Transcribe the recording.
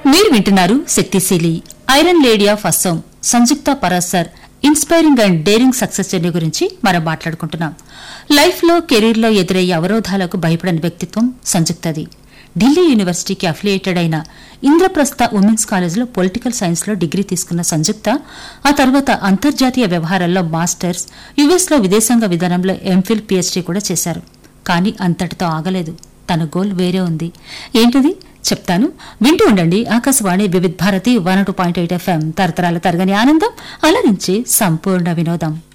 మీరు వింటున్నారు శక్తిశీలి iron lady of Assam Samyukta Parasar inspiring and daring success journey గురించి మనం మాట్లాడుకుంటున్నాం లైఫ్ లో కెరీర్ లో ఎదురయ్యే అవరోధాలకు భయపడని వ్యక్తిత్వం సంయుక్తది ఢిల్లీ యూనివర్సిటీకి అఫిలియేటెడ్ అయిన ఇంద్రప్రస్థ ఉమెన్స్ కాలేజ్లో పొలిటికల్ సైన్స్ లో డిగ్రీ తీసుకున్న సంయుక్త ఆ తర్వాత అంతర్జాతీయ వ్యవహారాల్లో మాస్టర్స్ యుఎస్ లో విదేశాంగ విధానంలో ఎంఫిల్ పిహెచ్డీ కూడా చేశారు కానీ అంతటితో ఆగలేదు తన గోల్ వేరే ఉంది ఏంటిది చెప్తాను వింటూ ఉండండి Akashvani Vividh Bharati one two point eight FM తరతరాల తరగని ఆనందం అలరించి సంపూర్ణ వినోదం